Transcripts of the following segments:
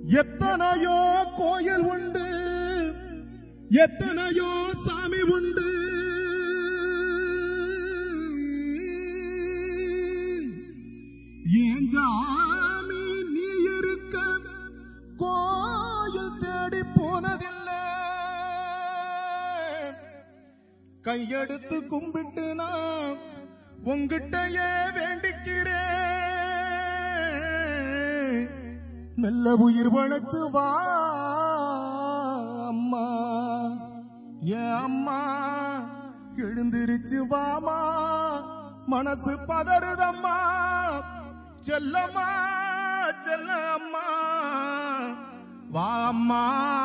எத்தனையோ கோயில் உண்டு எத்தனையோ சாமி உண்டு ஏன் சாமி நீ இருக்க கோயில் தேடி போனதில்லை கையெடுத்து கும்பிட்டு நான் உங்கிட்டயே வேண்டிக்கிறேன் மெல்ல உயிர் வளைச்சு வா அம்மா ஏன் அம்மா எழுந்திருச்சு வாமா மனசு பதறுதம்மா செல்லம்மா செல்ல அம்மா வா அம்மா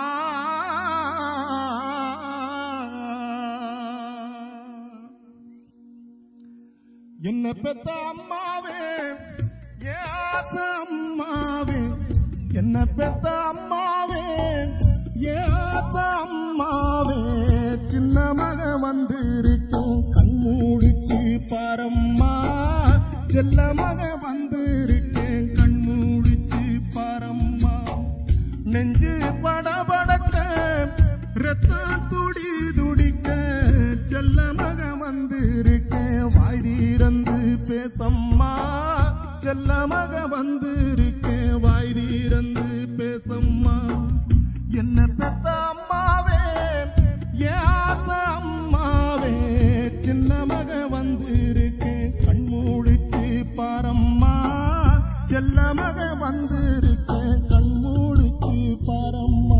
என்ன பெத்த அம்மாவே ஏன் ஆசை அம்மாவே என்ன பெத்த அம்மாவே ஏன் ஆசை அம்மாவே சின்ன மக வந்திருக்கேன் கண் மூடிச்சு பாரம்மா செல்ல மக வந்திருக்கேன் கண் மூடிச்சு பாரம்மா நெஞ்சு படபடக்க ரத்தம் துடி துடிக்க செல்ல மக வந்திருக்கேன் வாய் தீரந்து பேசம்மா செல்ல மக வந்திருக்கேன் வாய் தீரந்து பேசம்மா என்ன பெத்த அம்மாவே ஏன் ஆசை அம்மாவே சின்ன மக வந்திருக்கேன் கண் மூடிச்சு பாரம்மா செல்ல மக வந்திருக்கேன் கண் மூடிச்சு பாரம்மா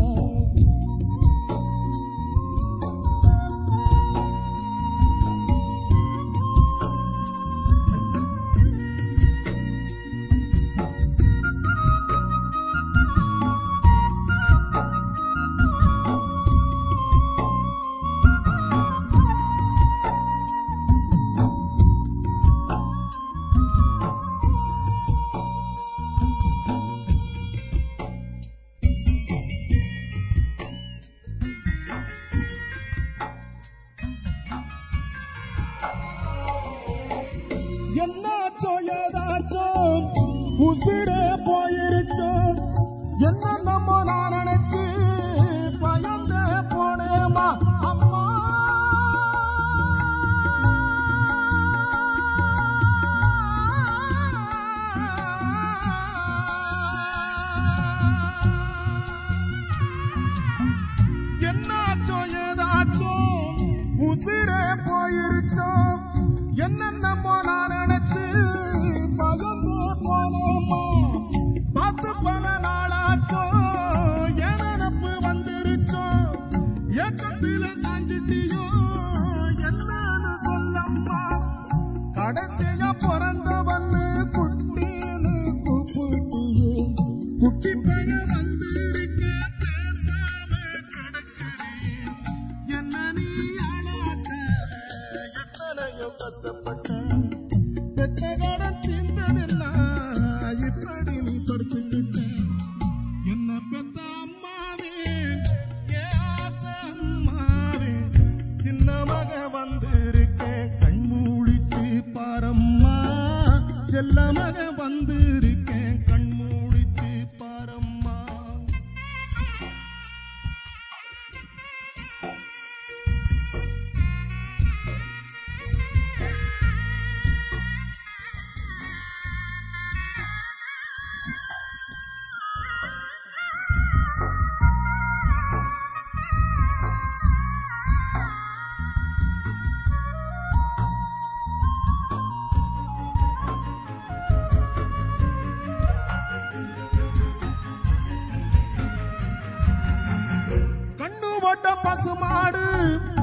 என்னாச்சோ ஏதாச்சோ உசிரே போயிருச்சோ என்ன நம்ம நான் நினைச்சு பயந்தே போனேமா அம்மா என்னாச்சோ ஏதாச்சோ உசிரே போயிருச்சோ என்ன நம்ம நான் நினைச்சு பகந்து போனோமா பார்த்து பல நாளாச்சோ என் நினப்பு வந்துருச்சோ ஏக்கத்தில சாஞ்சிட்டியோ என்னன்னு சொல்லம்மா கடைசியா பிறந்தவன்னு குட்டின்னு கூப்பிட்டியே குட்டி பையன் வந்திருக்க பேசாம கிடக்கிறேன் என்ன நீ அழாத எத்தனையோ கஷ்டப்பட்டேன் பெற்ற கடன் தீர்ந்ததில்லை இப்படி நீ படுத்துக்கிட்டேன் என்ன பெத்த அம்மாவே என் ஆசை அம்மாவே சின்ன மக வந்திருக்கேன் கண் மூடிச்சு பாரம்மா செல்ல மக வந்திருக்கேன் கண் மூடிச்சு பாரம்மா கண்ணு போட்ட பசுமாடு